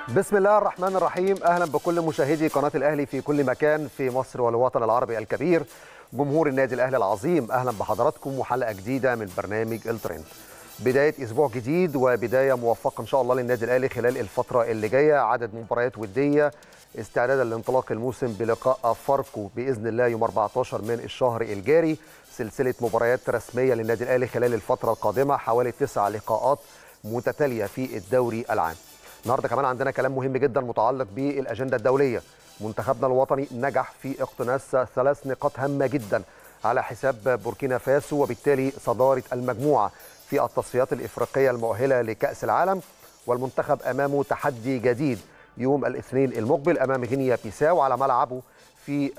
بسم الله الرحمن الرحيم اهلا بكل مشاهدي قناه الاهلي في كل مكان في مصر والوطن العربي الكبير جمهور النادي الاهلي العظيم اهلا بحضراتكم وحلقه جديده من برنامج الترند بدايه اسبوع جديد وبدايه موفقه ان شاء الله للنادي الاهلي خلال الفتره اللي جايه عدد مباريات وديه استعدادا لانطلاق الموسم بلقاء فاركو باذن الله يوم 14 من الشهر الجاري سلسله مباريات رسميه للنادي الاهلي خلال الفتره القادمه حوالي تسع لقاءات متتاليه في الدوري العام النهارده كمان عندنا كلام مهم جدا متعلق بالاجنده الدوليه منتخبنا الوطني نجح في اقتناص ثلاث نقاط هامه جدا على حساب بوركينا فاسو وبالتالي صداره المجموعه في التصفيات الافريقيه المؤهله لكاس العالم والمنتخب امامه تحدي جديد يوم الاثنين المقبل امام غينيا بيساو على ملعبه في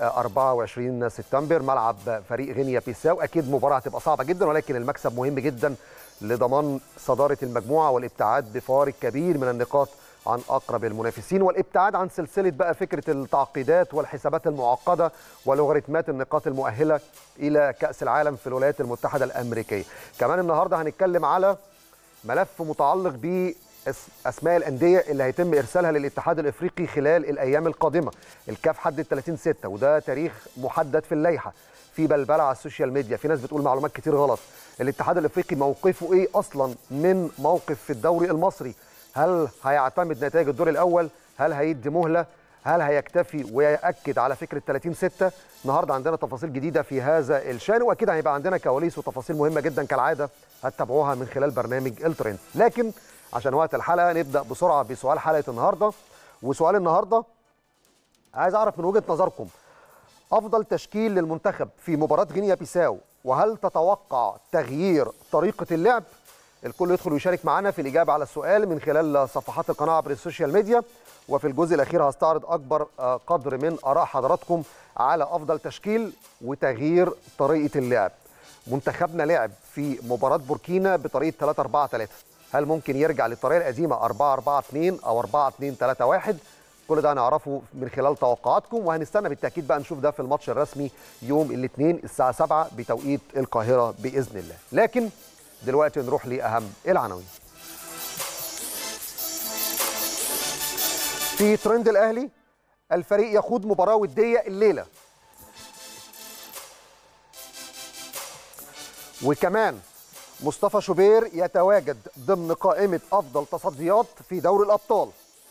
24 سبتمبر ملعب فريق غينيا بيساو اكيد مباراه هتبقى صعبه جدا ولكن المكسب مهم جدا لضمان صداره المجموعه والابتعاد بفارق كبير من النقاط عن اقرب المنافسين والابتعاد عن سلسله بقى فكره التعقيدات والحسابات المعقده ولوغاريتمات النقاط المؤهله الى كاس العالم في الولايات المتحده الامريكيه. كمان النهارده هنتكلم على ملف متعلق ب اسماء الانديه اللي هيتم ارسالها للاتحاد الافريقي خلال الايام القادمه الكاف حدد 30 6 وده تاريخ محدد في اللائحه في بلبله على السوشيال ميديا في ناس بتقول معلومات كتير غلط الاتحاد الافريقي موقفه ايه اصلا من موقف في الدوري المصري هل هيعتمد نتائج الدور الاول هل هيدي مهله هل هيكتفي ويأكد على فكرة 30 6 النهارده عندنا تفاصيل جديدة في هذا الشان وأكيد هيبقى عندنا كواليس وتفاصيل مهمة جدا كالعادة هتتابعوها من خلال برنامج الترند لكن عشان وقت الحلقة نبدأ بسرعة بسؤال حلقة النهارده وسؤال النهارده عايز أعرف من وجهة نظركم أفضل تشكيل للمنتخب في مباراة غينيا بيساو وهل تتوقع تغيير طريقة اللعب؟ الكل يدخل ويشارك معنا في الإجابة على السؤال من خلال صفحات القناة عبر السوشيال ميديا وفي الجزء الأخير هستعرض أكبر قدر من آراء حضراتكم على أفضل تشكيل وتغيير طريقة اللعب منتخبنا لعب في مباراة بوركينا بطريقة 3 4 3 هل ممكن يرجع للطريقة القديمة 4 4 2 أو 4 2 3 1 كل ده هنعرفه من خلال توقعاتكم وهنستنى بالتاكيد بقى نشوف ده في الماتش الرسمي يوم الاثنين الساعه 7 بتوقيت القاهره باذن الله لكن دلوقتي نروح لاهم العناوين في ترند الاهلي الفريق يخوض مباراه وديه الليله وكمان مصطفى شوبير يتواجد ضمن قائمه افضل تصديات في دوري الابطال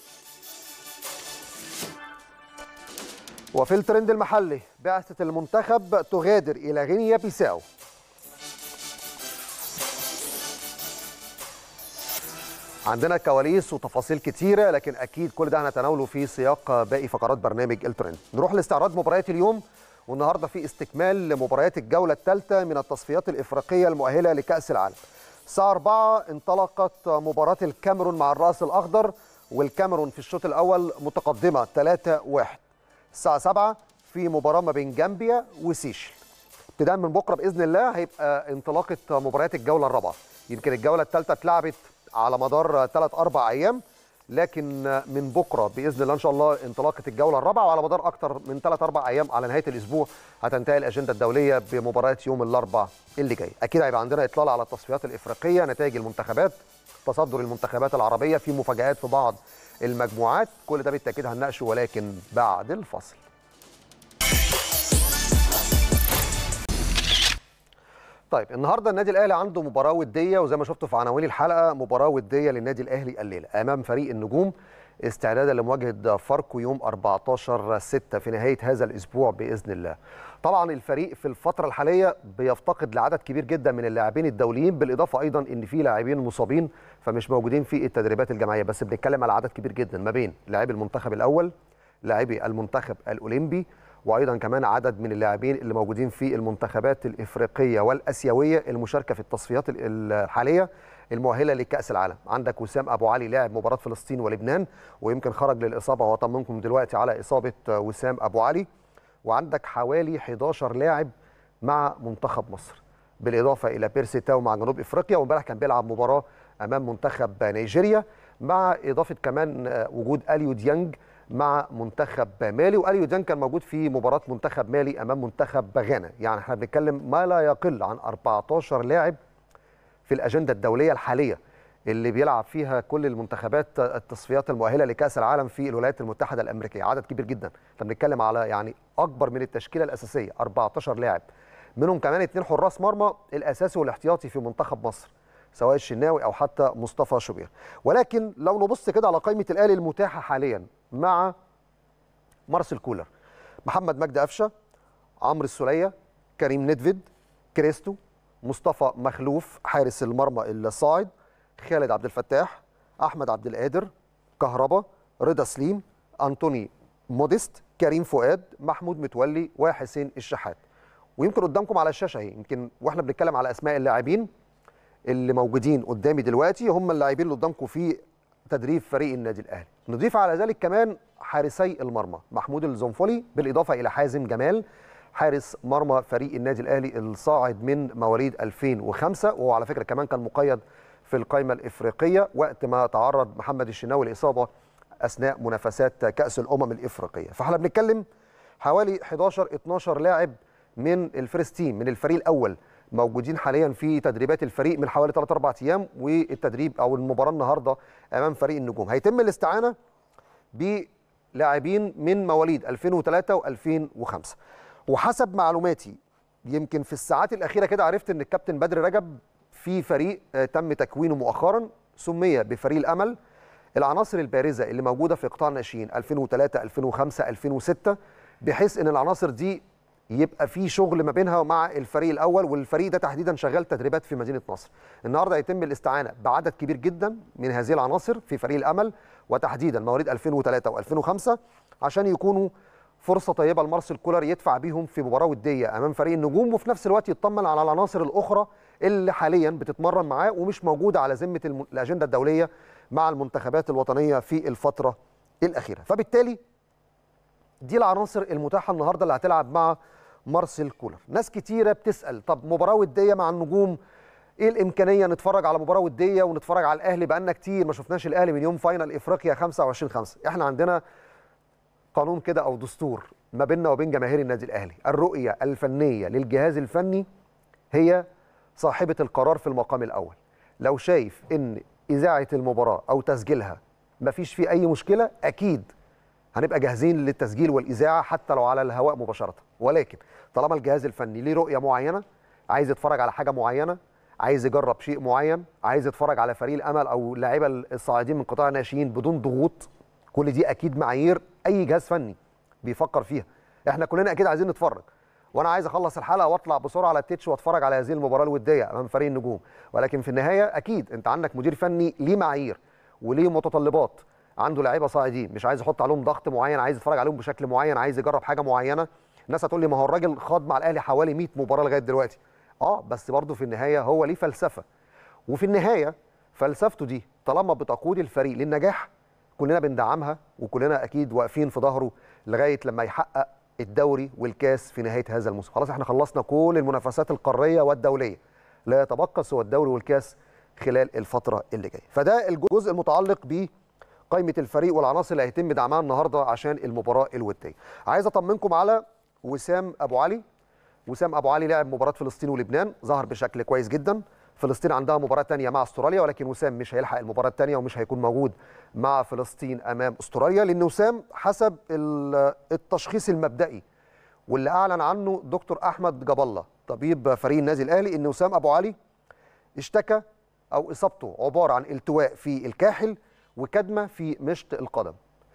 وفي الترند المحلي بعثة المنتخب تغادر إلى غينيا بيساو عندنا كواليس وتفاصيل كتيرة لكن أكيد كل ده هنتناوله في سياق باقي فقرات برنامج الترند نروح لاستعراض مباريات اليوم والنهارده في استكمال لمباريات الجولة الثالثة من التصفيات الإفريقية المؤهلة لكأس العالم الساعة 4 انطلقت مباراة الكاميرون مع الرأس الأخضر والكاميرون في الشوط الأول متقدمة 3-1 الساعة 7 في مباراة ما بين جامبيا وسيشل. ابتداء من بكره باذن الله هيبقى انطلاقه مباريات الجوله الرابعه. يمكن الجوله الثالثه اتلعبت على مدار ثلاث اربع ايام لكن من بكره باذن الله ان شاء الله انطلاقه الجوله الرابعه وعلى مدار اكثر من ثلاث اربع ايام على نهايه الاسبوع هتنتهي الاجنده الدوليه بمباريات يوم الاربعاء اللي جاي. اكيد هيبقى عندنا اطلال على التصفيات الافريقيه نتائج المنتخبات تصدر المنتخبات العربيه في مفاجات في بعض المجموعات كل ده بالتاكيد هنناقشه ولكن بعد الفصل. طيب النهارده النادي الاهلي عنده مباراه وديه وزي ما شفتوا في عناوين الحلقه مباراه وديه للنادي الاهلي الليله امام فريق النجوم استعدادا لمواجهه فاركو يوم 14 6 في نهايه هذا الاسبوع باذن الله. طبعا الفريق في الفتره الحاليه بيفتقد لعدد كبير جدا من اللاعبين الدوليين بالاضافه ايضا ان في لاعبين مصابين فمش موجودين في التدريبات الجماعيه بس بنتكلم على عدد كبير جدا ما بين لاعبي المنتخب الاول لاعبي المنتخب الاولمبي وايضا كمان عدد من اللاعبين اللي موجودين في المنتخبات الافريقيه والاسيويه المشاركه في التصفيات الحاليه المؤهله لكاس العالم عندك وسام ابو علي لاعب مباراه فلسطين ولبنان ويمكن خرج للاصابه وهطمنكم دلوقتي على اصابه وسام ابو علي وعندك حوالي 11 لاعب مع منتخب مصر بالاضافه الى بيرسي تاو مع جنوب افريقيا وامبارح كان بيلعب مباراه امام منتخب نيجيريا مع اضافه كمان وجود اليو ديانج مع منتخب مالي واليو ديانج كان موجود في مباراه منتخب مالي امام منتخب غانا يعني احنا بنتكلم ما لا يقل عن 14 لاعب في الاجنده الدوليه الحاليه اللي بيلعب فيها كل المنتخبات التصفيات المؤهله لكاس العالم في الولايات المتحده الامريكيه عدد كبير جدا احنا بنتكلم على يعني اكبر من التشكيله الاساسيه 14 لاعب منهم كمان اثنين حراس مرمى الاساسي والاحتياطي في منتخب مصر سواء الشناوي او حتى مصطفى شوبير ولكن لو نبص كده على قائمه الاهلي المتاحه حاليا مع مارسيل كولر محمد مجدي قفشه عمرو السوليه كريم ندفيد كريستو مصطفى مخلوف حارس المرمى الصاعد خالد عبد الفتاح احمد عبد القادر كهربا رضا سليم انطوني موديست كريم فؤاد محمود متولي وحسين الشحات ويمكن قدامكم على الشاشه اهي يمكن واحنا بنتكلم على اسماء اللاعبين اللي موجودين قدامي دلوقتي هم اللاعبين اللي قدامكم في تدريب فريق النادي الاهلي نضيف على ذلك كمان حارسي المرمى محمود الزنفولي بالاضافه الى حازم جمال حارس مرمى فريق النادي الاهلي الصاعد من مواليد 2005 وهو على فكره كمان كان مقيد في القائمه الافريقيه وقت ما تعرض محمد الشناوي لاصابه اثناء منافسات كاس الامم الافريقيه فاحنا بنتكلم حوالي 11 12 لاعب من الفيرست تيم من الفريق الاول موجودين حاليا في تدريبات الفريق من حوالي 3 4 ايام والتدريب او المباراه النهارده امام فريق النجوم هيتم الاستعانه بلاعبين من مواليد 2003 و2005 وحسب معلوماتي يمكن في الساعات الاخيره كده عرفت ان الكابتن بدر رجب في فريق تم تكوينه مؤخرا سمي بفريق الامل العناصر البارزه اللي موجوده في قطاع الناشئين 2003 2005 2006 بحيث ان العناصر دي يبقى في شغل ما بينها ومع الفريق الاول والفريق ده تحديدا شغال تدريبات في مدينه نصر النهارده هيتم الاستعانه بعدد كبير جدا من هذه العناصر في فريق الامل وتحديدا مواليد 2003 و2005 عشان يكونوا فرصه طيبه لمارسيل كولر يدفع بيهم في مباراه وديه امام فريق النجوم وفي نفس الوقت يطمن على العناصر الاخرى اللي حاليا بتتمرن معاه ومش موجوده على ذمه الم... الاجنده الدوليه مع المنتخبات الوطنيه في الفتره الاخيره فبالتالي دي العناصر المتاحه النهارده اللي هتلعب مع مارسيل كولر ناس كتيره بتسال طب مباراه وديه مع النجوم ايه الامكانيه نتفرج على مباراه وديه ونتفرج على الاهلي بقالنا كتير ما شفناش الاهلي من يوم فاينل افريقيا 25 5 احنا عندنا قانون كده او دستور ما بيننا وبين جماهير النادي الاهلي الرؤيه الفنيه للجهاز الفني هي صاحبه القرار في المقام الاول لو شايف ان اذاعه المباراه او تسجيلها مفيش فيه اي مشكله اكيد هنبقى جاهزين للتسجيل والاذاعه حتى لو على الهواء مباشره ولكن طالما الجهاز الفني ليه رؤيه معينه عايز يتفرج على حاجه معينه عايز يجرب شيء معين عايز يتفرج على فريق الامل او اللعيبه الصاعدين من قطاع الناشئين بدون ضغوط كل دي اكيد معايير اي جهاز فني بيفكر فيها احنا كلنا اكيد عايزين نتفرج وانا عايز اخلص الحلقه واطلع بسرعه على التتش واتفرج على هذه المباراه الوديه امام فريق النجوم ولكن في النهايه اكيد انت عندك مدير فني ليه معايير وليه متطلبات عنده لعيبه صاعدين مش عايز يحط عليهم ضغط معين عايز يتفرج عليهم بشكل معين عايز يجرب حاجه معينه الناس هتقول لي ما هو الراجل خاض مع الاهلي حوالي 100 مباراه لغايه دلوقتي اه بس برضه في النهايه هو ليه فلسفه وفي النهايه فلسفته دي طالما بتقود الفريق للنجاح كلنا بندعمها وكلنا اكيد واقفين في ظهره لغايه لما يحقق الدوري والكاس في نهايه هذا الموسم خلاص احنا خلصنا كل المنافسات القاريه والدوليه لا يتبقى سوى الدوري والكاس خلال الفتره اللي جايه فده الجزء المتعلق ب قائمه الفريق والعناصر اللي هيتم دعمها النهارده عشان المباراه الوديه عايز اطمنكم على وسام ابو علي وسام ابو علي لعب مباراه فلسطين ولبنان ظهر بشكل كويس جدا فلسطين عندها مباراه ثانيه مع استراليا ولكن وسام مش هيلحق المباراه الثانيه ومش هيكون موجود مع فلسطين امام استراليا لان وسام حسب التشخيص المبدئي واللي اعلن عنه دكتور احمد جاب الله طبيب فريق النادي الاهلي ان وسام ابو علي اشتكى او اصابته عباره عن التواء في الكاحل وكدمه في مشط القدم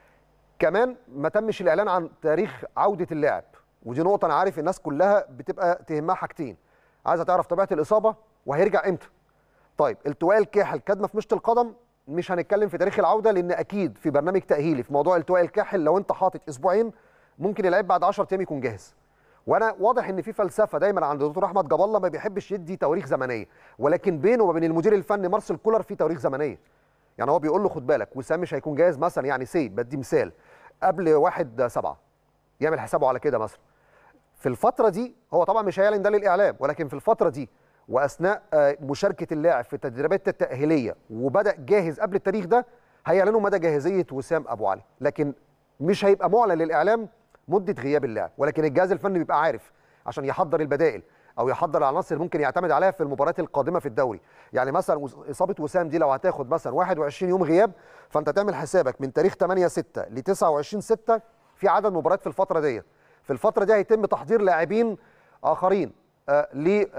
كمان ما تمش الاعلان عن تاريخ عوده اللاعب ودي نقطه انا عارف الناس كلها بتبقى تهمها حاجتين عايزه تعرف طبيعه الاصابه وهيرجع امتى طيب التواء الكاحل كدمه في مشط القدم مش هنتكلم في تاريخ العوده لان اكيد في برنامج تاهيلي في موضوع التواء الكاحل لو انت حاطط اسبوعين ممكن اللعيب بعد 10 ايام يكون جاهز وانا واضح ان في فلسفه دايما عند الدكتور احمد جاب الله ما بيحبش يدي تواريخ زمنيه ولكن بينه وبين المدير الفني مارسيل كولر في تواريخ زمنيه يعني هو بيقول له خد بالك وسام مش هيكون جاهز مثلا يعني سي بدي مثال قبل واحد سبعة يعمل حسابه على كده مثلا في الفتره دي هو طبعا مش هيعلن ده للاعلام ولكن في الفتره دي واثناء مشاركه اللاعب في التدريبات التاهيليه وبدا جاهز قبل التاريخ ده هيعلنوا مدى جاهزيه وسام ابو علي لكن مش هيبقى معلن للاعلام مده غياب اللاعب ولكن الجهاز الفني بيبقى عارف عشان يحضر البدائل او يحضر العناصر ممكن يعتمد عليها في المباريات القادمه في الدوري يعني مثلا اصابه وسام دي لو هتاخد مثلا 21 يوم غياب فانت تعمل حسابك من تاريخ 8 6 ل 29 6 في عدد مباريات في الفتره ديت في الفتره دي هيتم تحضير لاعبين اخرين آه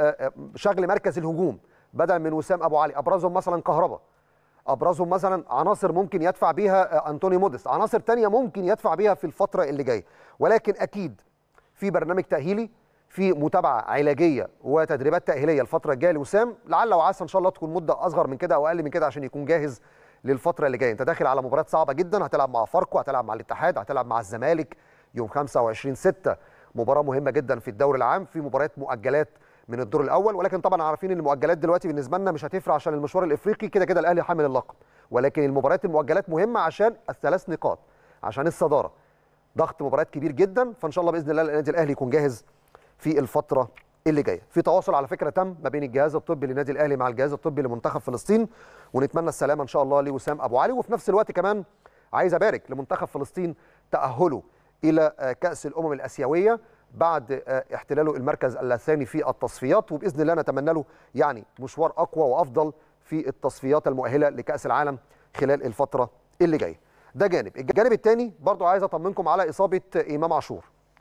لشغل مركز الهجوم بدل من وسام ابو علي ابرزهم مثلا كهربا ابرزهم مثلا عناصر ممكن يدفع بيها انطوني موديس عناصر تانية ممكن يدفع بيها في الفتره اللي جايه ولكن اكيد في برنامج تاهيلي في متابعه علاجيه وتدريبات تاهيليه الفتره الجايه لوسام لعل وعسى ان شاء الله تكون مده اصغر من كده او اقل من كده عشان يكون جاهز للفتره اللي جايه انت داخل على مباريات صعبه جدا هتلعب مع فاركو هتلعب مع الاتحاد هتلعب مع الزمالك يوم 25 6 مباراه مهمه جدا في الدوري العام في مباريات مؤجلات من الدور الاول ولكن طبعا عارفين ان المؤجلات دلوقتي بالنسبه لنا مش هتفرق عشان المشوار الافريقي كده كده الاهلي حامل اللقب ولكن المباريات المؤجلات مهمه عشان الثلاث نقاط عشان الصداره ضغط مباريات كبير جدا فان شاء الله باذن الله النادي الاهلي يكون جاهز في الفتره اللي جايه في تواصل على فكره تم ما بين الجهاز الطبي للنادي الاهلي مع الجهاز الطبي لمنتخب فلسطين ونتمنى السلامه ان شاء الله لوسام ابو علي وفي نفس الوقت كمان عايز ابارك لمنتخب فلسطين تاهله الى كاس الامم الاسيويه بعد احتلاله المركز الثاني في التصفيات وباذن الله نتمنى له يعني مشوار اقوى وافضل في التصفيات المؤهله لكاس العالم خلال الفتره اللي جايه ده جانب الجانب الثاني برضو عايز اطمنكم على اصابه امام عاشور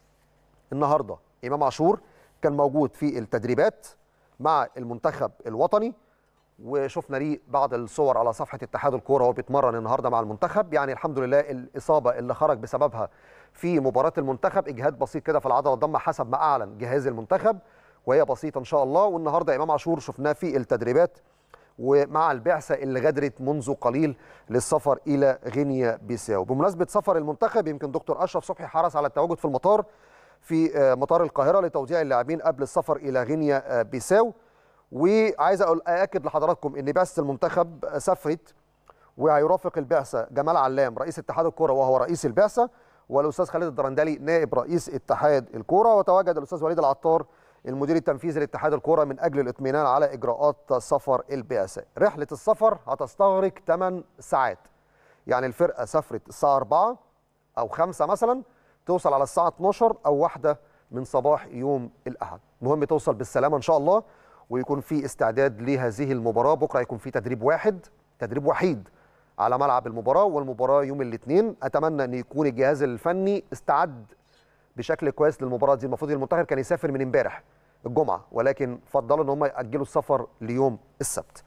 النهارده امام عاشور كان موجود في التدريبات مع المنتخب الوطني وشفنا ليه بعض الصور على صفحه اتحاد الكوره وهو بيتمرن النهارده مع المنتخب يعني الحمد لله الاصابه اللي خرج بسببها في مباراه المنتخب اجهاد بسيط كده في العضله الضمه حسب ما اعلن جهاز المنتخب وهي بسيطه ان شاء الله والنهارده امام عاشور شفناه في التدريبات ومع البعثه اللي غادرت منذ قليل للسفر الى غينيا بيساو بمناسبه سفر المنتخب يمكن دكتور اشرف صبحي حرص على التواجد في المطار في مطار القاهره لتوديع اللاعبين قبل السفر الى غينيا بيساو وعايز اقول ااكد لحضراتكم ان بعثه المنتخب سافرت وهيرافق البعثه جمال علام رئيس اتحاد الكره وهو رئيس البعثه والاستاذ خالد الدرندلي نائب رئيس اتحاد الكره وتواجد الاستاذ وليد العطار المدير التنفيذي لاتحاد الكره من اجل الاطمئنان على اجراءات سفر البعثه رحله السفر هتستغرق 8 ساعات يعني الفرقه سافرت الساعه 4 او 5 مثلا توصل على الساعه 12 او 1 من صباح يوم الاحد المهم توصل بالسلامه ان شاء الله ويكون في استعداد لهذه المباراه بكره يكون في تدريب واحد تدريب وحيد على ملعب المباراه والمباراه يوم الاثنين اتمنى ان يكون الجهاز الفني استعد بشكل كويس للمباراه دي المفروض المنتخب كان يسافر من امبارح الجمعه ولكن فضلوا ان هم ياجلوا السفر ليوم السبت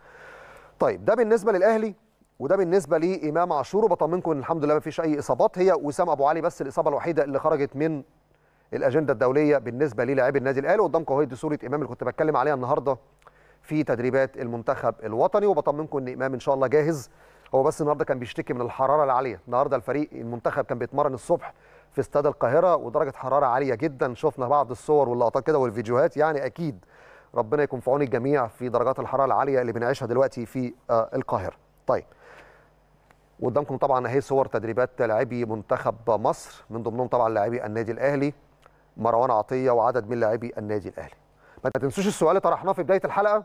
طيب ده بالنسبه للاهلي وده بالنسبه لامام عاشور وبطمنكم ان الحمد لله ما فيش اي اصابات هي وسام ابو علي بس الاصابه الوحيده اللي خرجت من الاجنده الدوليه بالنسبه للاعبي النادي الاهلي قدامكم اهي دي صوره امام اللي كنت بتكلم عليها النهارده في تدريبات المنتخب الوطني وبطمنكم ان امام ان شاء الله جاهز هو بس النهارده كان بيشتكي من الحراره العاليه النهارده الفريق المنتخب كان بيتمرن الصبح في استاد القاهره ودرجه حراره عاليه جدا شفنا بعض الصور واللقطات كده والفيديوهات يعني اكيد ربنا يكون في عون الجميع في درجات الحراره العاليه اللي بنعيشها دلوقتي في القاهره طيب قدامكم طبعا اهي صور تدريبات لاعبي منتخب مصر من ضمنهم طبعا لاعبي النادي الاهلي مروان عطيه وعدد من لاعبي النادي الاهلي ما تنسوش السؤال اللي طرحناه في بدايه الحلقه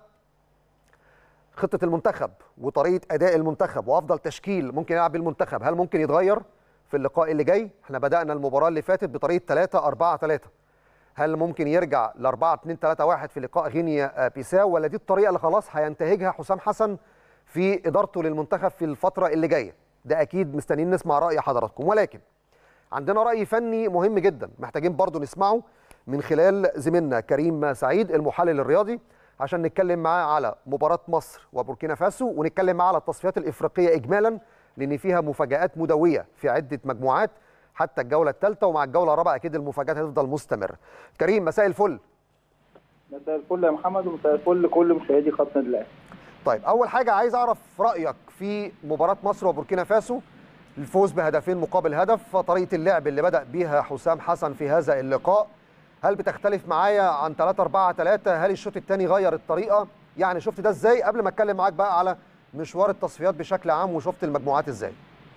خطه المنتخب وطريقه اداء المنتخب وافضل تشكيل ممكن يلعب المنتخب هل ممكن يتغير في اللقاء اللي جاي احنا بدانا المباراه اللي فاتت بطريقه 3 4 3 هل ممكن يرجع ل 4 2 3 1 في لقاء غينيا بيساو ولا دي الطريقه اللي خلاص هينتهجها حسام حسن في ادارته للمنتخب في الفتره اللي جايه ده اكيد مستنيين نسمع راي حضراتكم ولكن عندنا راي فني مهم جدا محتاجين برضو نسمعه من خلال زميلنا كريم سعيد المحلل الرياضي عشان نتكلم معاه على مباراه مصر وبوركينا فاسو ونتكلم معاه على التصفيات الافريقيه اجمالا لان فيها مفاجات مدويه في عده مجموعات حتى الجوله الثالثه ومع الجوله الرابعه اكيد المفاجات هتفضل مستمره كريم مساء الفل مساء الفل يا محمد ومساء الفل لكل مشاهدي خط النادي الاهلي طيب اول حاجه عايز اعرف رايك في مباراه مصر وبوركينا فاسو الفوز بهدفين مقابل هدف طريقه اللعب اللي بدا بيها حسام حسن في هذا اللقاء هل بتختلف معايا عن 3 4 3 هل الشوط الثاني غير الطريقه يعني شفت ده ازاي قبل ما اتكلم معاك بقى على مشوار التصفيات بشكل عام وشفت المجموعات ازاي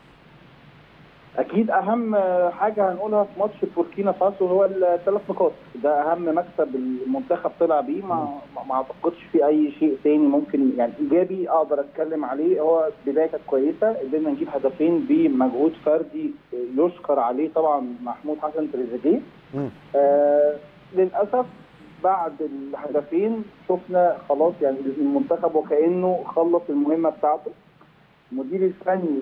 اكيد اهم حاجه هنقولها في ماتش بوركينا فاسو هو الثلاث نقاط ده اهم مكسب المنتخب طلع بيه ما ما اعتقدش في اي شيء تاني ممكن يعني ايجابي اقدر اتكلم عليه هو بدايه كانت كويسه قدرنا نجيب هدفين بمجهود فردي يشكر عليه طبعا محمود حسن تريزيجيه آه للاسف بعد الهدفين شفنا خلاص يعني المنتخب وكانه خلص المهمه بتاعته المدير الفني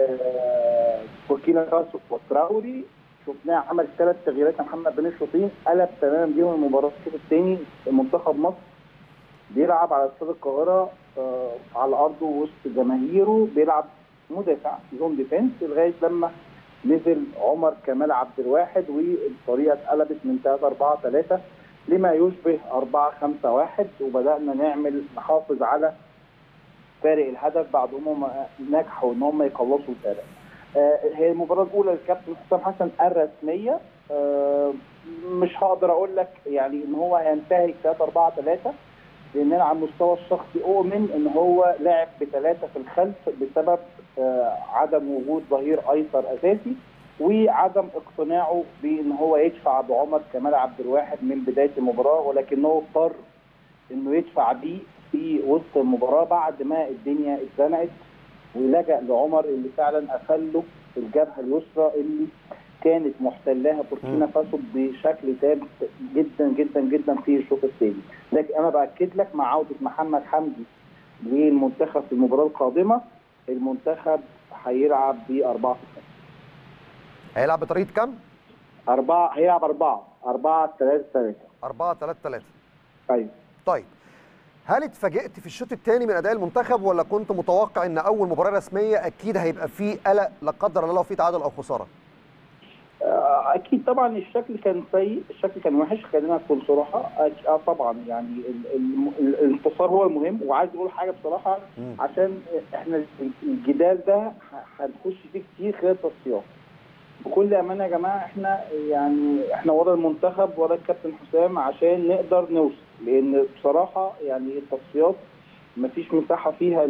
لبوركينا فاسو وتراوري شفناه عمل ثلاث تغييرات محمد بن الشوطين قلب تماما بيهم المباراه الشوط الثاني منتخب مصر بيلعب على استاد القاهره آه على ارضه وسط جماهيره بيلعب مدافع زون ديفنس لغايه لما نزل عمر كمال عبد الواحد والطريقه اتقلبت من 3 4 3 لما يشبه 4 5 1 وبدانا نعمل نحافظ على فارق الهدف بعد هم نجحوا ان هم يخلصوا الفارق. آه هي المباراه الاولى للكابتن حسام حسن الرسميه آه مش هقدر اقول لك يعني ان هو هينتهي 3 4 3 لان انا على المستوى الشخصي اؤمن ان هو لعب بثلاثه في الخلف بسبب آه عدم وجود ظهير ايسر اساسي وعدم اقتناعه بان هو يدفع بعمر كمال عبد الواحد من بدايه المباراه ولكنه اضطر انه يدفع بيه في وسط المباراه بعد ما الدنيا اتزنقت ولجا لعمر اللي فعلا قفل له الجبهه اليسرى اللي كانت محتلاها بوركينا فاسو بشكل تام جدا جدا جدا في الشوط الثاني لكن انا باكد لك مع عوده محمد حمدي للمنتخب في المباراه القادمه المنتخب هيلعب باربعه في هيلعب بطريقه كام؟ أربعة هيلعب أربعة أربعة ثلاثة ثلاثة 4 3 3 أيوه طيب هل اتفاجئت في الشوط الثاني من اداء المنتخب ولا كنت متوقع ان اول مباراه رسميه اكيد هيبقى فيه قلق لا قدر الله لو في تعادل او خساره؟ اكيد طبعا الشكل كان سيء الشكل كان وحش خلينا نكون صراحه اه طبعا يعني الانتصار هو المهم وعايز اقول حاجه بصراحه عشان احنا الجدال ده هنخش فيه كتير خلال التصفيات بكل امانه يا جماعه احنا يعني احنا ورا المنتخب ورا الكابتن حسام عشان نقدر نوصل لان بصراحه يعني التصفيات مفيش مساحه فيها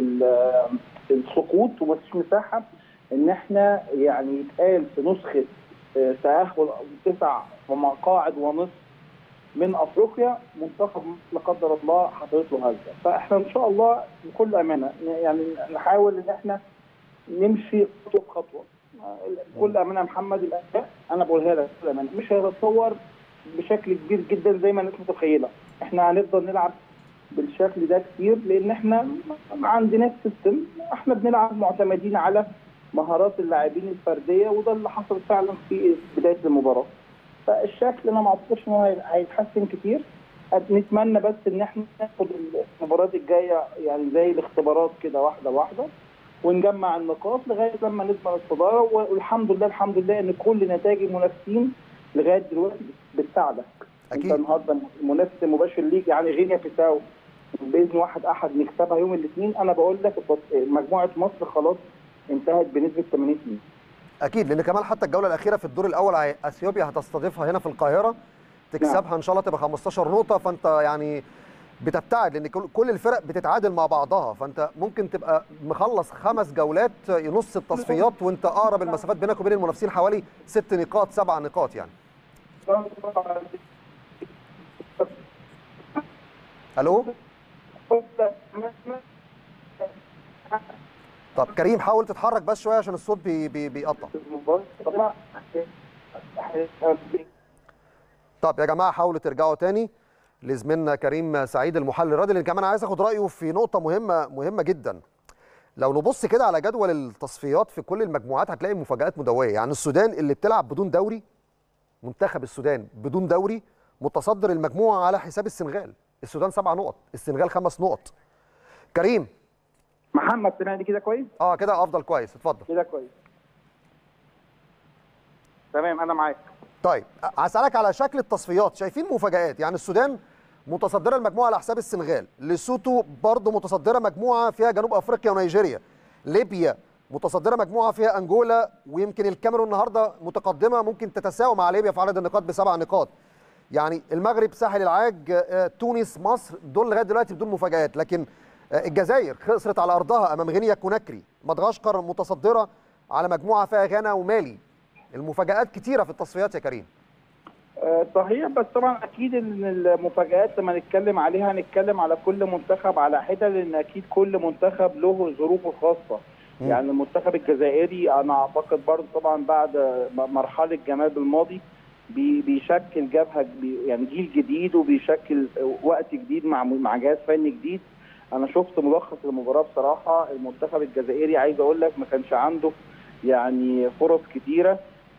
للسقوط ومفيش مساحه ان احنا يعني يتقال في نسخه تاهل تسع مقاعد ونصف من افريقيا منتخب لا قدر الله حصلت له هزه فاحنا ان شاء الله بكل امانه يعني نحاول ان احنا نمشي خطوه بخطوه بكل امانه محمد الاداء انا بقولها لك بكل امانه مش هيتطور بشكل كبير جدا زي ما الناس متخيله احنا هنفضل نلعب بالشكل ده كتير لان احنا ما عندناش سيستم احنا بنلعب معتمدين على مهارات اللاعبين الفرديه وده اللي حصل فعلا في بدايه المباراه فالشكل انا ما اعتقدش ان هو هيتحسن كتير نتمنى بس ان احنا ناخد المباريات الجايه يعني زي الاختبارات كده واحده واحده ونجمع النقاط لغايه لما نضمن الصداره والحمد لله الحمد لله ان كل نتائج المنافسين لغايه دلوقتي بتساعدك اكيد انت النهارده المنافس المباشر ليك يعني غينيا بيساو باذن واحد احد نكسبها يوم الاثنين انا بقول لك مجموعه مصر خلاص انتهت بنسبه 80% اكيد لان كمان حتى الجوله الاخيره في الدور الاول اثيوبيا هتستضيفها هنا في القاهره تكسبها نعم. ان شاء الله تبقى 15 نقطه فانت يعني بتبتعد لان كل الفرق بتتعادل مع بعضها فانت ممكن تبقى مخلص خمس جولات نص التصفيات وانت اقرب المسافات بينك وبين المنافسين حوالي ست نقاط سبع نقاط يعني الو طب كريم حاول تتحرك بس شويه عشان الصوت بي بي بيقطع طب يا جماعه حاولوا ترجعوا تاني لزميلنا كريم سعيد المحلل الرياضي اللي كمان عايز اخد رايه في نقطه مهمه مهمه جدا لو نبص كده على جدول التصفيات في كل المجموعات هتلاقي مفاجات مدويه يعني السودان اللي بتلعب بدون دوري منتخب السودان بدون دوري متصدر المجموعه على حساب السنغال السودان سبع نقط السنغال خمس نقط كريم محمد سمعني كده كويس اه كده افضل كويس اتفضل كده كويس تمام انا معاك طيب هسألك على شكل التصفيات شايفين مفاجآت يعني السودان متصدرة المجموعة على حساب السنغال لسوتو برضه متصدرة مجموعة فيها جنوب أفريقيا ونيجيريا ليبيا متصدرة مجموعة فيها أنجولا ويمكن الكاميرون النهاردة متقدمة ممكن تتساوى مع ليبيا في عدد النقاط بسبع نقاط يعني المغرب ساحل العاج تونس مصر دول لغاية دلوقتي بدون مفاجآت لكن الجزائر خسرت على أرضها أمام غينيا كوناكري مدغشقر متصدرة على مجموعة فيها غانا ومالي المفاجآت كتيرة في التصفيات يا كريم صحيح بس طبعا اكيد ان المفاجات لما نتكلم عليها هنتكلم على كل منتخب على حده لان اكيد كل منتخب له ظروفه الخاصه م. يعني المنتخب الجزائري انا اعتقد برضه طبعا بعد مرحله جمال الماضي بي- بيشكل جبهه بي- يعني جيل جديد وبيشكل وقت جديد مع مع جهاز فني جديد انا شفت ملخص المباراه بصراحه المنتخب الجزائري عايز اقول لك ما كانش عنده يعني فرص كتيره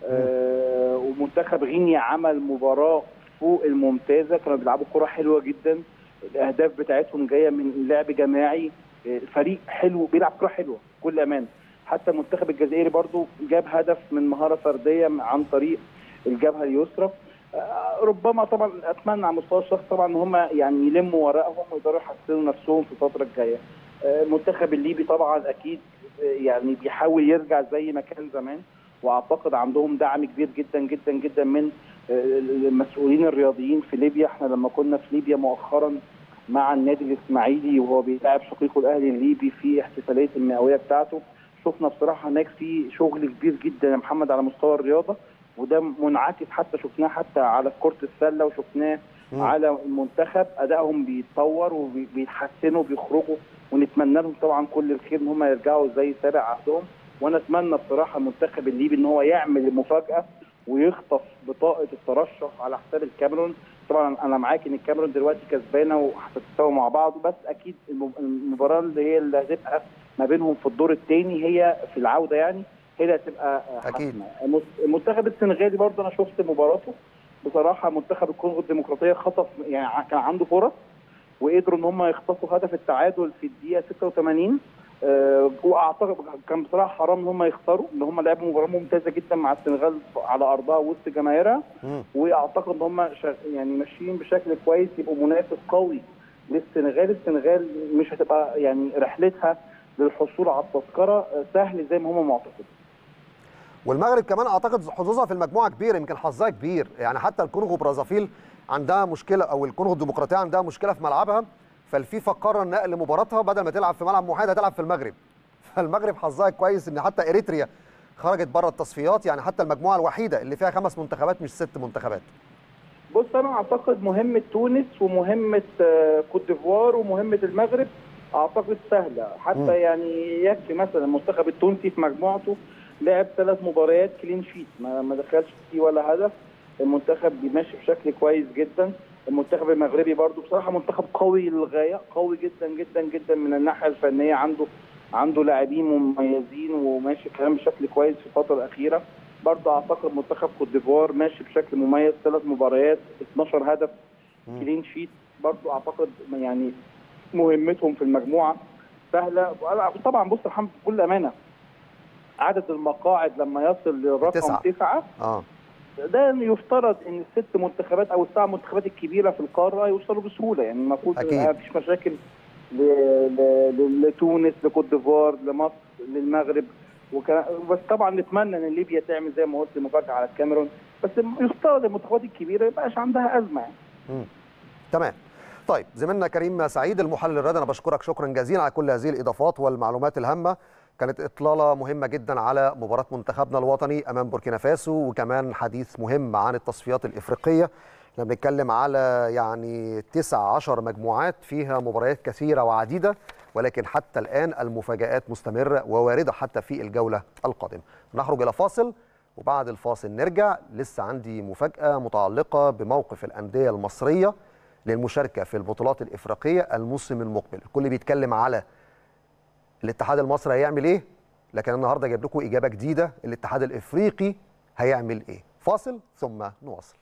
آه ومنتخب غينيا عمل مباراه فوق الممتازه كانوا بيلعبوا كره حلوه جدا الاهداف بتاعتهم جايه من لعب جماعي آه، فريق حلو بيلعب كره حلوه بكل امان حتى المنتخب الجزائري برضو جاب هدف من مهاره فرديه عن طريق الجبهه اليسرى آه، ربما طبعا اتمنى على مستوى الشخص طبعا ان هم يعني يلموا ورقهم ويقدروا يحسنوا نفسهم في الفتره الجايه. آه، المنتخب الليبي طبعا اكيد آه، يعني بيحاول يرجع زي ما كان زمان واعتقد عندهم دعم كبير جدا جدا جدا من آه، المسؤولين الرياضيين في ليبيا احنا لما كنا في ليبيا مؤخرا مع النادي الاسماعيلي وهو بيلعب شقيقه الاهلي الليبي في احتفاليه المئويه بتاعته شفنا بصراحه هناك في شغل كبير جدا يا محمد على مستوى الرياضه وده منعكس حتى شفناه حتى على كره السله وشفناه مم. على المنتخب ادائهم بيتطور وبيتحسنوا وبيخرجوا ونتمنى لهم طبعا كل الخير ان هم يرجعوا زي سابع عهدهم وانا اتمنى بصراحه المنتخب الليبي ان هو يعمل المفاجاه ويخطف بطاقه الترشح على حساب الكاميرون طبعا انا معاك ان الكاميرون دلوقتي كسبانه وهتتساوي مع بعض بس اكيد الم- المباراه اللي هي اللي هتبقى ما بينهم في الدور الثاني هي في العوده يعني هي اللي هتبقى أكيد. حاسمة. المس- المنتخب السنغالي برضه انا شفت مباراته بصراحه منتخب الكونغو الديمقراطيه خطف يعني ع- كان عنده فرص وقدروا ان هم يخطفوا هدف التعادل في الدقيقه 86 آه، واعتقد كان بصراحه حرام ان هم يخسروا ان هم لعبوا مباراه ممتازه جدا مع السنغال على ارضها وسط جماهيرها مم. واعتقد ان هم شغ- يعني ماشيين بشكل كويس يبقوا منافس قوي للسنغال السنغال مش هتبقى يعني رحلتها للحصول على التذكره آه، سهل زي ما هم معتقدين والمغرب كمان اعتقد حظوظها في المجموعه كبير يمكن حظها كبير يعني حتى الكونغو برازافيل عندها مشكله او الكونغو الديمقراطيه عندها مشكله في ملعبها فالفيفا قرر نقل مباراتها بدل ما تلعب في ملعب محايد هتلعب في المغرب فالمغرب حظها كويس ان حتى اريتريا خرجت بره التصفيات يعني حتى المجموعه الوحيده اللي فيها خمس منتخبات مش ست منتخبات بص انا اعتقد مهمه تونس ومهمه آه، كوت ديفوار ومهمه المغرب اعتقد سهله حتى مم. يعني يكفي مثلا المنتخب التونسي في مجموعته لعب ثلاث مباريات كلين شيت ما, ما دخلش فيه ولا هدف المنتخب ماشي بشكل كويس جدا المنتخب المغربي برضو بصراحه منتخب قوي للغايه قوي جدا جدا جدا من الناحيه الفنيه عنده عنده لاعبين مميزين وماشي كمان بشكل كويس في الفتره الاخيره برضه اعتقد منتخب كوت ديفوار ماشي بشكل مميز ثلاث مباريات 12 هدف مم. كلين شيت برضه اعتقد يعني مهمتهم في المجموعه سهله وأنا- طبعا بص يا محمد بكل امانه عدد المقاعد لما يصل للرقم تسعة. تسعه اه ده يفترض ان الست منتخبات او السبع منتخبات الكبيره في القاره يوصلوا بسهوله يعني المفروض أكيد. ما فيش مشاكل ل... ل... لتونس لكوت ديفوار لمصر للمغرب وكان... بس طبعا نتمنى ان ليبيا تعمل زي ما قلت مفاجاه على الكاميرون بس يفترض المنتخبات الكبيره ما يبقاش عندها ازمه يعني مم. تمام طيب زميلنا كريم سعيد المحلل الرياضي انا بشكرك شكرا جزيلا على كل هذه الاضافات والمعلومات الهامه كانت اطلاله مهمه جدا على مباراه منتخبنا الوطني امام بوركينا فاسو وكمان حديث مهم عن التصفيات الافريقيه احنا بنتكلم على يعني 19 مجموعات فيها مباريات كثيره وعديده ولكن حتى الان المفاجات مستمره ووارده حتى في الجوله القادمه نخرج الى فاصل وبعد الفاصل نرجع لسه عندي مفاجاه متعلقه بموقف الانديه المصريه للمشاركه في البطولات الافريقيه الموسم المقبل الكل بيتكلم على الاتحاد المصري هيعمل ايه لكن النهارده جايب لكم اجابه جديده الاتحاد الافريقي هيعمل ايه فاصل ثم نواصل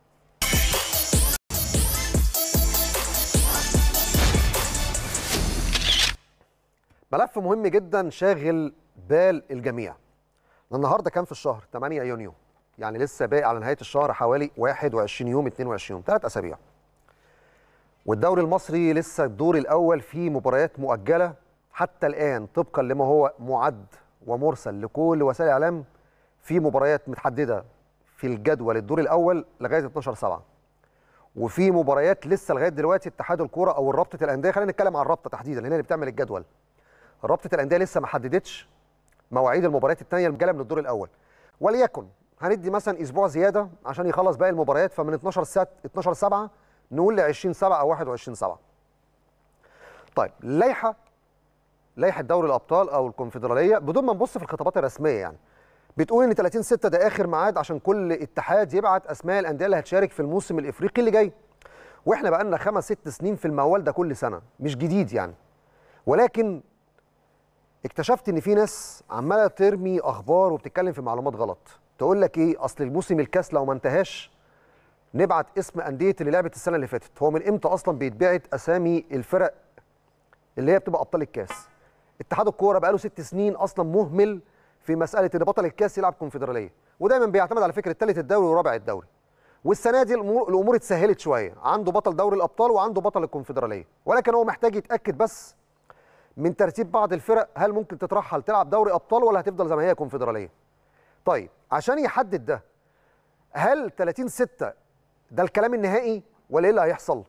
ملف مهم جدا شاغل بال الجميع النهارده كان في الشهر 8 يونيو يعني لسه باقي على نهايه الشهر حوالي 21 يوم 22 يوم ثلاث اسابيع والدوري المصري لسه الدور الاول فيه مباريات مؤجله حتى الان طبقا لما هو معد ومرسل لكل وسائل الاعلام في مباريات متحدده في الجدول الدور الاول لغايه 12 7 وفي مباريات لسه لغايه دلوقتي اتحاد الكوره او رابطه الانديه خلينا نتكلم عن الرابطه تحديدا لان اللي بتعمل الجدول رابطه الانديه لسه ما حددتش مواعيد المباريات الثانيه المجاله من الدور الاول وليكن هندي مثلا اسبوع زياده عشان يخلص باقي المباريات فمن 12 سات 12 7 نقول ل 20 7 او 21 7 طيب لائحه لائحه دوري الابطال او الكونفدراليه بدون ما نبص في الخطابات الرسميه يعني بتقول ان 30 6 ده اخر ميعاد عشان كل اتحاد يبعت اسماء الانديه اللي هتشارك في الموسم الافريقي اللي جاي واحنا بقى لنا خمس ست سنين في الموال ده كل سنه مش جديد يعني ولكن اكتشفت ان في ناس عماله ترمي اخبار وبتتكلم في معلومات غلط تقول لك ايه اصل الموسم الكاس لو ما انتهاش نبعت اسم انديه اللي لعبت السنه اللي فاتت هو من امتى اصلا بيتبعت اسامي الفرق اللي هي بتبقى ابطال الكاس اتحاد الكوره بقاله ست سنين اصلا مهمل في مساله ان بطل الكاس يلعب كونفدراليه ودايما بيعتمد على فكره ثالث الدوري ورابع الدوري والسنه دي الامور الامور اتسهلت شويه عنده بطل دوري الابطال وعنده بطل الكونفدراليه ولكن هو محتاج يتاكد بس من ترتيب بعض الفرق هل ممكن تترحل تلعب دوري ابطال ولا هتفضل زي ما هي كونفدراليه طيب عشان يحدد ده هل 30 6 ده الكلام النهائي ولا ايه اللي هيحصل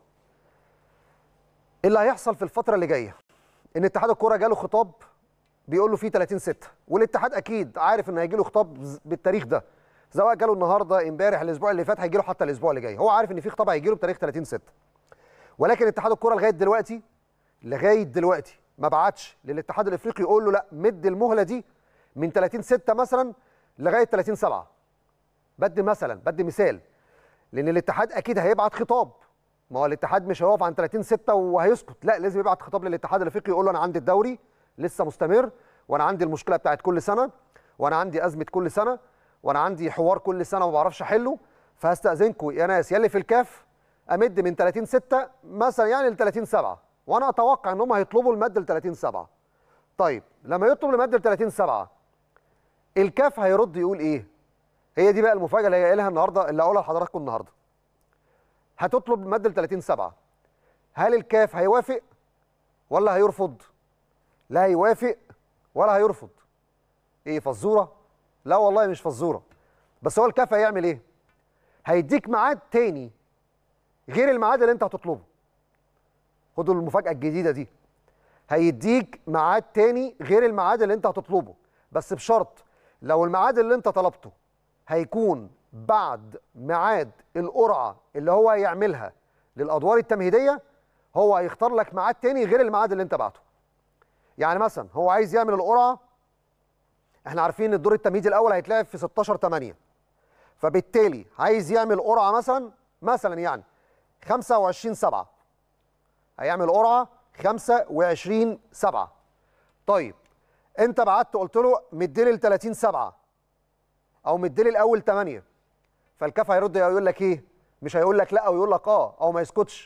اللي هيحصل في الفتره اللي جايه ان اتحاد الكوره جاله خطاب بيقول له في 30 6 والاتحاد اكيد عارف ان هيجي له خطاب بالتاريخ ده سواء جاله النهارده امبارح الاسبوع اللي فات هيجي له حتى الاسبوع اللي جاي هو عارف ان في خطاب هيجي له بتاريخ 30 6 ولكن اتحاد الكوره لغايه دلوقتي لغايه دلوقتي ما بعتش للاتحاد الافريقي يقول له لا مد المهله دي من 30 6 مثلا لغايه 30 7 بدي مثلا بدي مثال لان الاتحاد اكيد هيبعت خطاب ما هو الاتحاد مش هيقف عن 30 6 وهيسكت لا لازم يبعت خطاب للاتحاد الافريقي يقول له انا عندي الدوري لسه مستمر وانا عندي المشكله بتاعت كل سنه وانا عندي ازمه كل سنه وانا عندي حوار كل سنه وما بعرفش احله فهستاذنكم يا ناس يا اللي في الكاف امد من 30 6 مثلا يعني ل 30 7 وانا اتوقع ان هم هيطلبوا المد ل 30 7 طيب لما يطلب المد ل 30 7 الكاف هيرد يقول ايه هي دي بقى المفاجاه اللي هي قايلها النهارده اللي هقولها لحضراتكم النهارده هتطلب مد ل 30 7 هل الكاف هيوافق ولا هيرفض لا هيوافق ولا هيرفض ايه فزوره لا والله مش فزوره بس هو الكاف هيعمل ايه هيديك ميعاد تاني غير الميعاد اللي انت هتطلبه خدوا المفاجاه الجديده دي هيديك ميعاد تاني غير الميعاد اللي انت هتطلبه بس بشرط لو الميعاد اللي انت طلبته هيكون بعد ميعاد القرعه اللي هو هيعملها للادوار التمهيديه هو هيختار لك ميعاد تاني غير الميعاد اللي انت بعته يعني مثلا هو عايز يعمل القرعه احنا عارفين ان الدور التمهيدي الاول هيتلعب في 16 8 فبالتالي عايز يعمل قرعه مثلا مثلا يعني 25 7 هيعمل قرعه 25 7 طيب انت بعت قلت له مديلي ل 30 7 او مديلي الاول 8 فالكاف هيرد يقول لك ايه مش هيقول لك لا او يقول لك اه او ما يسكتش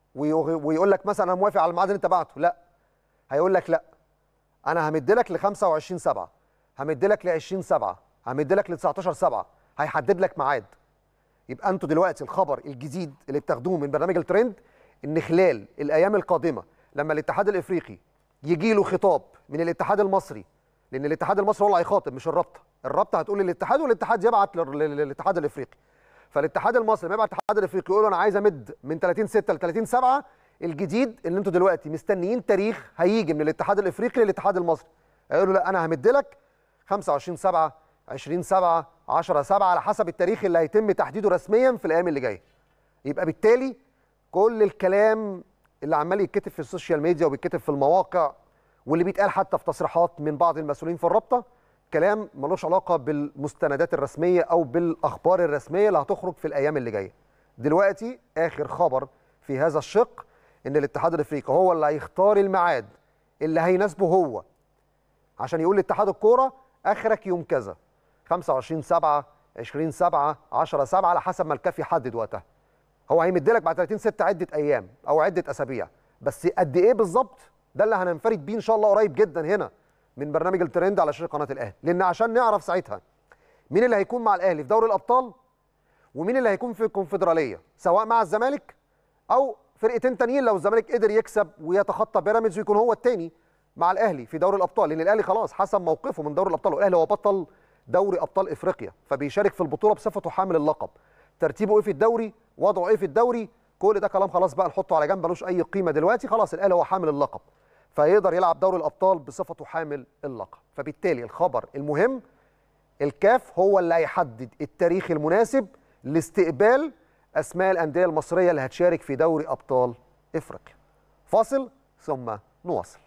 ويقول لك مثلا انا موافق على الميعاد اللي انت بعته لا هيقول لك لا انا همد لك ل 25 7 همد لك ل 20 7 همد لك ل 19 7 هيحدد لك ميعاد يبقى انتوا دلوقتي الخبر الجديد اللي بتاخدوه من برنامج الترند ان خلال الايام القادمه لما الاتحاد الافريقي يجي له خطاب من الاتحاد المصري لان الاتحاد المصري هو اللي هيخاطب مش الرابطه الرابطه هتقول للاتحاد والاتحاد يبعت للاتحاد الافريقي فالاتحاد المصري لما يبعت الاتحاد الافريقي يقول له انا عايز امد من 30 6 ل 30 7 الجديد اللي انتوا دلوقتي مستنيين تاريخ هيجي من الاتحاد الافريقي للاتحاد المصري هيقولوا لا انا همد لك 25 7 20 7 10 7 على حسب التاريخ اللي هيتم تحديده رسميا في الايام اللي جايه يبقى بالتالي كل الكلام اللي عمال يتكتب في السوشيال ميديا وبيتكتب في المواقع واللي بيتقال حتى في تصريحات من بعض المسؤولين في الرابطه كلام ملوش علاقه بالمستندات الرسميه او بالاخبار الرسميه اللي هتخرج في الايام اللي جايه دلوقتي اخر خبر في هذا الشق ان الاتحاد الافريقي هو اللي هيختار الميعاد اللي هيناسبه هو عشان يقول لاتحاد الكوره اخرك يوم كذا 25 7 20 7 10 7 على حسب ما الكاف يحدد وقتها هو هيمد لك بعد 30 6 عده ايام او عده اسابيع بس قد ايه بالظبط ده اللي هننفرد بيه ان شاء الله قريب جدا هنا من برنامج الترند على شاشه قناه الاهلي لان عشان نعرف ساعتها مين اللي هيكون مع الاهلي في دوري الابطال ومين اللي هيكون في الكونفدراليه سواء مع الزمالك او فرقتين تانيين لو الزمالك قدر يكسب ويتخطى بيراميدز ويكون هو الثاني مع الاهلي في دوري الابطال لان الاهلي خلاص حسم موقفه من دوري الابطال والاهلي هو بطل دوري ابطال افريقيا فبيشارك في البطوله بصفته حامل اللقب ترتيبه ايه في الدوري وضعه ايه في الدوري كل ده كلام خلاص بقى نحطه على جنب ملوش اي قيمه دلوقتي خلاص الاهلي هو حامل اللقب فيقدر يلعب دوري الابطال بصفته حامل اللقب فبالتالي الخبر المهم الكاف هو اللي هيحدد التاريخ المناسب لاستقبال اسماء الانديه المصريه اللي هتشارك في دوري ابطال افريقيا فاصل ثم نواصل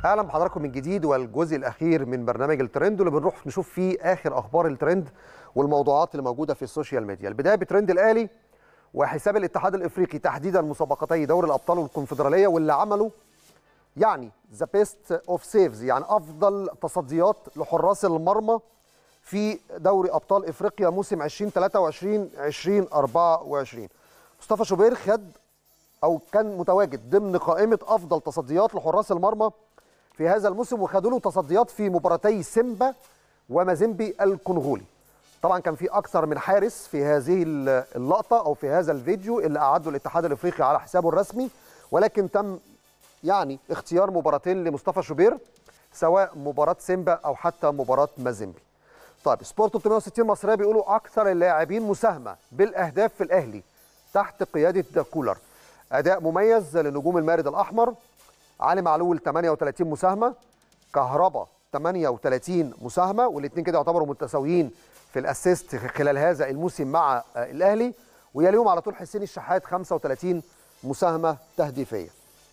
اهلا بحضراتكم من جديد والجزء الاخير من برنامج الترند واللي بنروح نشوف فيه اخر اخبار الترند والموضوعات اللي موجوده في السوشيال ميديا البدايه بترند الاهلي وحساب الاتحاد الافريقي تحديدا مسابقتي دوري الابطال والكونفدراليه واللي عملوا يعني ذا بيست اوف سيفز يعني افضل تصديات لحراس المرمى في دوري ابطال افريقيا موسم 2023 2024 مصطفى شوبير خد او كان متواجد ضمن قائمه افضل تصديات لحراس المرمى في هذا الموسم وخدوا له تصديات في مباراتي سيمبا ومازيمبي الكونغولي طبعا كان في اكثر من حارس في هذه اللقطه او في هذا الفيديو اللي اعده الاتحاد الافريقي على حسابه الرسمي ولكن تم يعني اختيار مباراتين لمصطفى شوبير سواء مباراه سيمبا او حتى مباراه مازيمبي طيب سبورت 360 مصريه بيقولوا اكثر اللاعبين مساهمه بالاهداف في الاهلي تحت قياده كولر اداء مميز لنجوم المارد الاحمر علي معلول 38 مساهمه كهربا 38 مساهمه والاثنين كده يعتبروا متساويين في الاسيست خلال هذا الموسم مع الاهلي ويليهم على طول حسين الشحات 35 مساهمه تهديفيه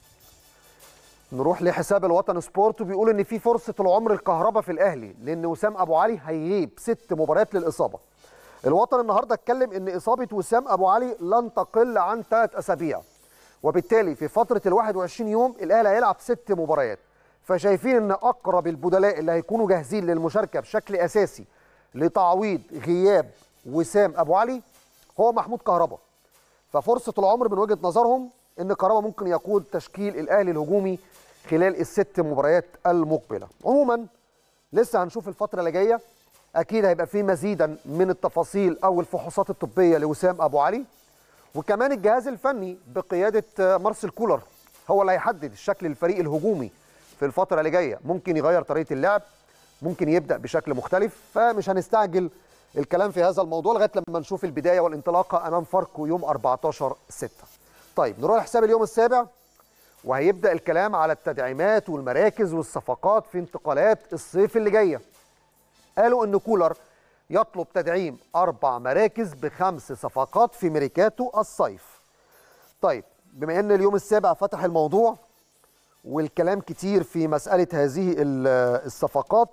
نروح لحساب الوطن سبورت وبيقول ان في فرصه العمر الكهرباء في الاهلي لان وسام ابو علي هيغيب ست مباريات للاصابه الوطن النهارده اتكلم ان اصابه وسام ابو علي لن تقل عن ثلاث اسابيع وبالتالي في فتره ال 21 يوم الاهلي هيلعب ست مباريات فشايفين ان اقرب البدلاء اللي هيكونوا جاهزين للمشاركه بشكل اساسي لتعويض غياب وسام ابو علي هو محمود كهربا ففرصه العمر من وجهه نظرهم ان كهربا ممكن يقود تشكيل الاهلي الهجومي خلال الست مباريات المقبله عموما لسه هنشوف الفتره اللي جايه اكيد هيبقى في مزيدا من التفاصيل او الفحوصات الطبيه لوسام ابو علي وكمان الجهاز الفني بقياده مارسيل كولر هو اللي هيحدد الشكل الفريق الهجومي في الفتره اللي جايه ممكن يغير طريقه اللعب ممكن يبدا بشكل مختلف فمش هنستعجل الكلام في هذا الموضوع لغايه لما نشوف البدايه والانطلاقه امام فاركو يوم 14 6 طيب نروح لحساب اليوم السابع وهيبدا الكلام على التدعيمات والمراكز والصفقات في انتقالات الصيف اللي جايه قالوا ان كولر يطلب تدعيم اربع مراكز بخمس صفقات في ميركاتو الصيف طيب بما ان اليوم السابع فتح الموضوع والكلام كتير في مساله هذه الصفقات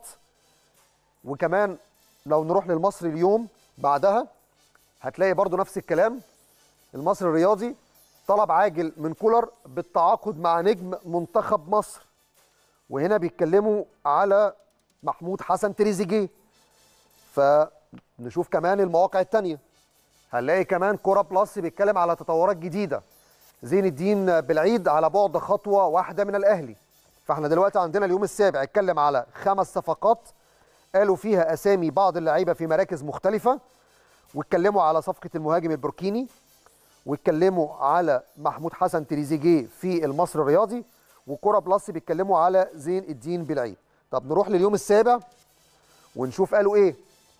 وكمان لو نروح للمصري اليوم بعدها هتلاقي برضو نفس الكلام المصري الرياضي طلب عاجل من كولر بالتعاقد مع نجم منتخب مصر وهنا بيتكلموا على محمود حسن تريزيجيه فنشوف كمان المواقع التانية هنلاقي كمان كورة بلس بيتكلم على تطورات جديدة زين الدين بالعيد على بعد خطوة واحدة من الأهلي فاحنا دلوقتي عندنا اليوم السابع اتكلم على خمس صفقات قالوا فيها أسامي بعض اللعيبة في مراكز مختلفة واتكلموا على صفقة المهاجم البوركيني واتكلموا على محمود حسن تريزيجيه في المصري الرياضي وكرة بلس بيتكلموا على زين الدين بالعيد طب نروح لليوم السابع ونشوف قالوا ايه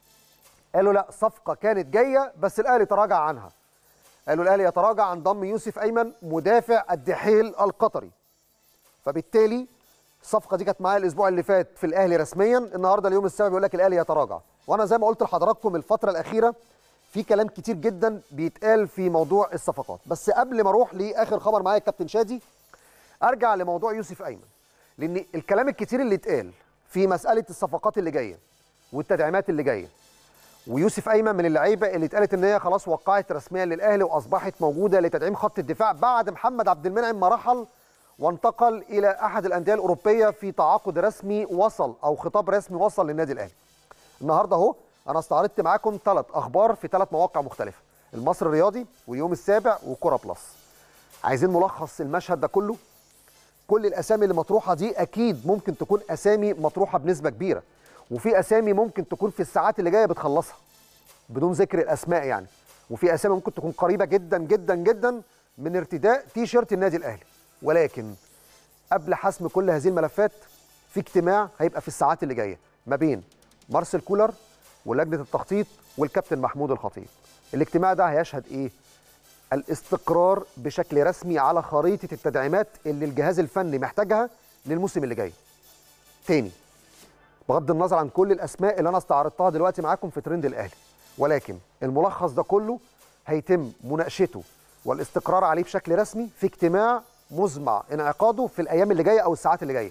قالوا لا صفقة كانت جاية بس الأهلي تراجع عنها قالوا الأهلي يتراجع عن ضم يوسف أيمن مدافع الدحيل القطري فبالتالي الصفقة دي كانت معايا الأسبوع اللي فات في الأهلي رسميا النهاردة اليوم السابع بيقول لك الأهلي يتراجع وأنا زي ما قلت لحضراتكم الفترة الأخيرة في كلام كتير جدا بيتقال في موضوع الصفقات بس قبل ما اروح لاخر خبر معايا الكابتن شادي ارجع لموضوع يوسف ايمن لان الكلام الكتير اللي اتقال في مساله الصفقات اللي جايه والتدعيمات اللي جايه ويوسف ايمن من اللعيبه اللي اتقالت ان هي خلاص وقعت رسميا للاهلي واصبحت موجوده لتدعيم خط الدفاع بعد محمد عبد المنعم ما رحل وانتقل الى احد الانديه الاوروبيه في تعاقد رسمي وصل او خطاب رسمي وصل للنادي الاهلي النهارده اهو انا استعرضت معاكم ثلاث اخبار في ثلاث مواقع مختلفه المصري الرياضي واليوم السابع وكره بلس عايزين ملخص المشهد ده كله كل الاسامي اللي مطروحه دي اكيد ممكن تكون اسامي مطروحه بنسبه كبيره وفي اسامي ممكن تكون في الساعات اللي جايه بتخلصها بدون ذكر الاسماء يعني وفي اسامي ممكن تكون قريبه جدا جدا جدا من ارتداء تي شيرت النادي الاهلي ولكن قبل حسم كل هذه الملفات في اجتماع هيبقى في الساعات اللي جايه ما بين مارسيل كولر ولجنه التخطيط والكابتن محمود الخطيب الاجتماع ده هيشهد ايه الاستقرار بشكل رسمي على خريطه التدعيمات اللي الجهاز الفني محتاجها للموسم اللي جاي تاني بغض النظر عن كل الاسماء اللي انا استعرضتها دلوقتي معاكم في ترند الاهلي ولكن الملخص ده كله هيتم مناقشته والاستقرار عليه بشكل رسمي في اجتماع مزمع انعقاده في الايام اللي جايه او الساعات اللي جايه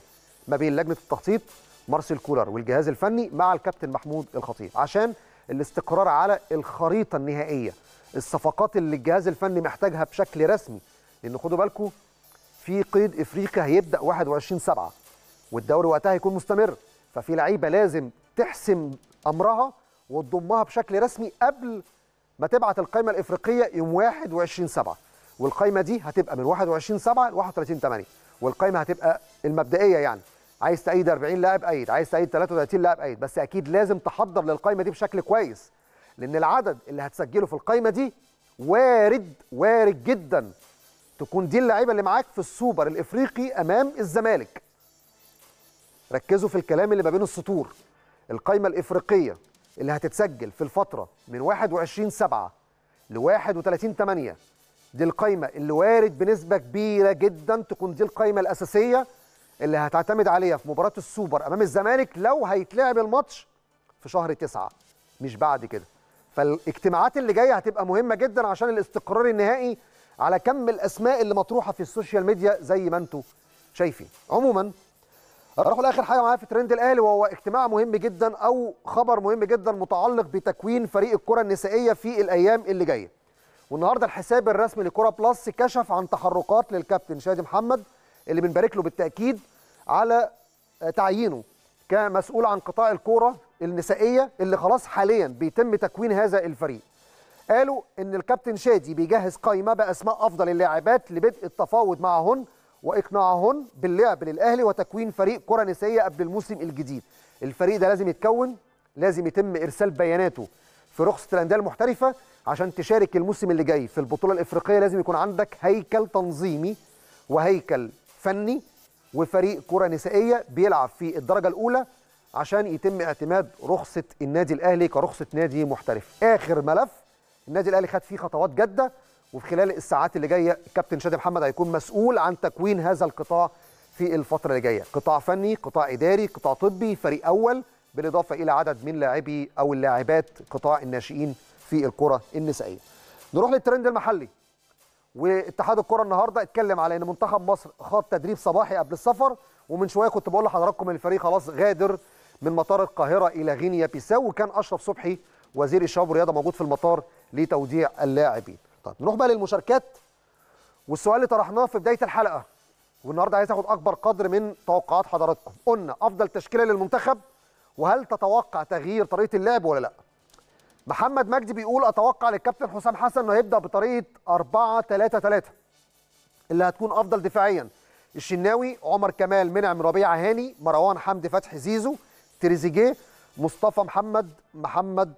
ما بين لجنه التخطيط مارسيل كولر والجهاز الفني مع الكابتن محمود الخطيب عشان الاستقرار على الخريطه النهائيه الصفقات اللي الجهاز الفني محتاجها بشكل رسمي لان خدوا بالكم في قيد افريقيا هيبدا 21 7 والدوري وقتها هيكون مستمر ففي لعيبه لازم تحسم امرها وتضمها بشكل رسمي قبل ما تبعت القائمه الافريقيه يوم 21 7 والقائمه دي هتبقى من 21 7 ل 31 8 والقائمه هتبقى المبدئيه يعني عايز تأيد 40 لاعب أيد عايز تأيد 33 لاعب أيد بس أكيد لازم تحضر للقائمة دي بشكل كويس لأن العدد اللي هتسجله في القائمة دي وارد وارد جدا تكون دي اللعيبة اللي معاك في السوبر الإفريقي أمام الزمالك ركزوا في الكلام اللي ما بين السطور القائمة الإفريقية اللي هتتسجل في الفترة من 21 7 ل 31 8 دي القائمة اللي وارد بنسبة كبيرة جدا تكون دي القائمة الأساسية اللي هتعتمد عليها في مباراة السوبر أمام الزمالك لو هيتلعب الماتش في شهر تسعة مش بعد كده فالاجتماعات اللي جاية هتبقى مهمة جدا عشان الاستقرار النهائي على كم الأسماء اللي مطروحة في السوشيال ميديا زي ما انتم شايفين عموما اروح لاخر حاجه معايا في ترند الاهلي وهو اجتماع مهم جدا او خبر مهم جدا متعلق بتكوين فريق الكره النسائيه في الايام اللي جايه والنهارده الحساب الرسمي لكره بلس كشف عن تحركات للكابتن شادي محمد اللي بنبارك له بالتاكيد على تعيينه كمسؤول عن قطاع الكوره النسائيه اللي خلاص حاليا بيتم تكوين هذا الفريق قالوا ان الكابتن شادي بيجهز قائمه باسماء افضل اللاعبات لبدء التفاوض معهن واقناعهن باللعب للاهلي وتكوين فريق كره نسائيه قبل الموسم الجديد الفريق ده لازم يتكون لازم يتم ارسال بياناته في رخصه الانديه المحترفه عشان تشارك الموسم اللي جاي في البطوله الافريقيه لازم يكون عندك هيكل تنظيمي وهيكل فني وفريق كره نسائيه بيلعب في الدرجه الاولى عشان يتم اعتماد رخصه النادي الاهلي كرخصه نادي محترف اخر ملف النادي الاهلي خد فيه خطوات جاده وفي خلال الساعات اللي جايه الكابتن شادي محمد هيكون مسؤول عن تكوين هذا القطاع في الفتره اللي جايه قطاع فني قطاع اداري قطاع طبي فريق اول بالاضافه الى عدد من لاعبي او اللاعبات قطاع الناشئين في الكره النسائيه نروح للترند المحلي واتحاد الكره النهارده اتكلم على ان منتخب مصر خاض تدريب صباحي قبل السفر ومن شويه كنت بقول لحضراتكم ان الفريق خلاص غادر من مطار القاهره الى غينيا بيساو وكان اشرف صبحي وزير الشباب والرياضه موجود في المطار لتوديع اللاعبين طيب نروح بقى للمشاركات والسؤال اللي طرحناه في بدايه الحلقه والنهارده عايز اخد اكبر قدر من توقعات حضراتكم قلنا افضل تشكيله للمنتخب وهل تتوقع تغيير طريقه اللعب ولا لا محمد مجدي بيقول اتوقع للكابتن حسام حسن انه هيبدا بطريقه 4 3 3 اللي هتكون افضل دفاعيا الشناوي عمر كمال منعم ربيعه هاني مروان حمدي فتحي زيزو تريزيجيه مصطفى محمد محمد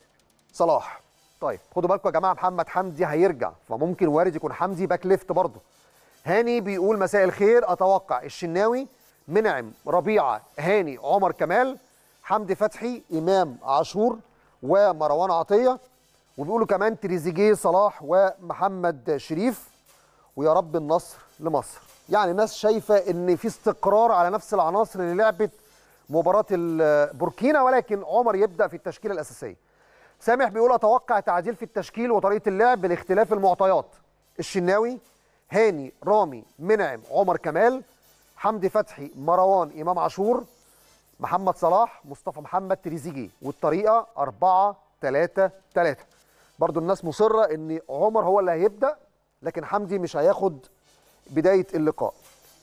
صلاح طيب خدوا بالكم يا جماعه محمد حمدي هيرجع فممكن وارد يكون حمدي باك ليفت برضه هاني بيقول مساء الخير اتوقع الشناوي منعم ربيعه هاني عمر كمال حمدي فتحي امام عاشور ومروان عطيه وبيقولوا كمان تريزيجيه صلاح ومحمد شريف ويا رب النصر لمصر يعني الناس شايفه ان في استقرار على نفس العناصر اللي لعبت مباراه بوركينا ولكن عمر يبدا في التشكيله الاساسيه سامح بيقول اتوقع تعديل في التشكيل وطريقه اللعب لاختلاف المعطيات الشناوي هاني رامي منعم عمر كمال حمدي فتحي مروان امام عاشور محمد صلاح مصطفى محمد تريزيجيه والطريقه 4 3 3 برضو الناس مصره ان عمر هو اللي هيبدا لكن حمدي مش هياخد بدايه اللقاء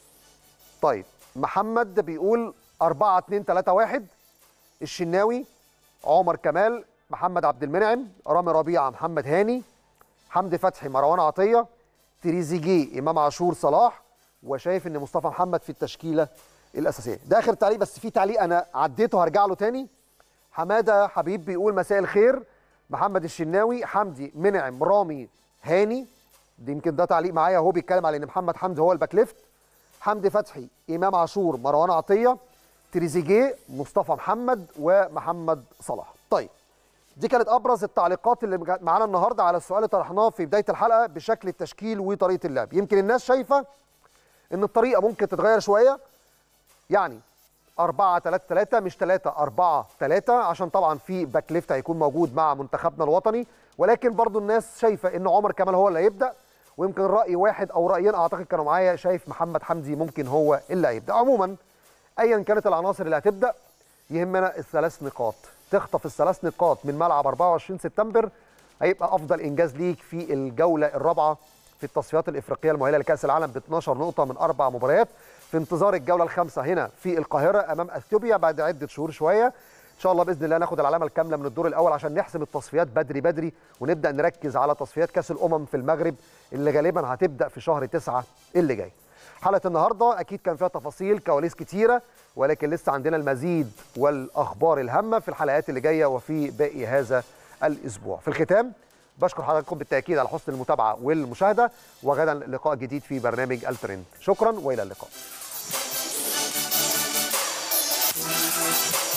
طيب محمد بيقول 4 2 3 1 الشناوي عمر كمال محمد عبد المنعم رامي ربيعه محمد هاني حمدي فتحي مروان عطيه تريزيجيه امام عاشور صلاح وشايف ان مصطفى محمد في التشكيله الاساسيه ده اخر تعليق بس في تعليق انا عديته هرجع له تاني حماده حبيب بيقول مساء الخير محمد الشناوي حمدي منعم رامي هاني دي يمكن ده تعليق معايا هو بيتكلم على ان محمد حمدي هو الباك ليفت حمدي فتحي امام عاشور مروان عطيه تريزيجيه مصطفى محمد ومحمد صلاح طيب دي كانت ابرز التعليقات اللي معانا النهارده على السؤال اللي طرحناه في بدايه الحلقه بشكل التشكيل وطريقه اللعب يمكن الناس شايفه ان الطريقه ممكن تتغير شويه يعني 4 3 3 مش 3 4 3 عشان طبعا في باك ليفت هيكون موجود مع منتخبنا الوطني ولكن برضو الناس شايفه ان عمر كمال هو اللي هيبدا ويمكن راي واحد او رايين اعتقد كانوا معايا شايف محمد حمدي ممكن هو اللي هيبدا عموما ايا كانت العناصر اللي هتبدا يهمنا الثلاث نقاط تخطف الثلاث نقاط من ملعب 24 سبتمبر هيبقى افضل انجاز ليك في الجوله الرابعه في التصفيات الافريقيه المؤهله لكاس العالم ب 12 نقطه من اربع مباريات في انتظار الجوله الخامسه هنا في القاهره امام اثيوبيا بعد عده شهور شويه ان شاء الله باذن الله ناخد العلامه الكامله من الدور الاول عشان نحسم التصفيات بدري بدري ونبدا نركز على تصفيات كاس الامم في المغرب اللي غالبا هتبدا في شهر تسعة اللي جاي حلقه النهارده اكيد كان فيها تفاصيل كواليس كتيره ولكن لسه عندنا المزيد والاخبار الهامه في الحلقات اللي جايه وفي باقي هذا الاسبوع في الختام بشكر حضراتكم بالتاكيد على حسن المتابعه والمشاهده وغدا لقاء جديد في برنامج الترند شكرا والى اللقاء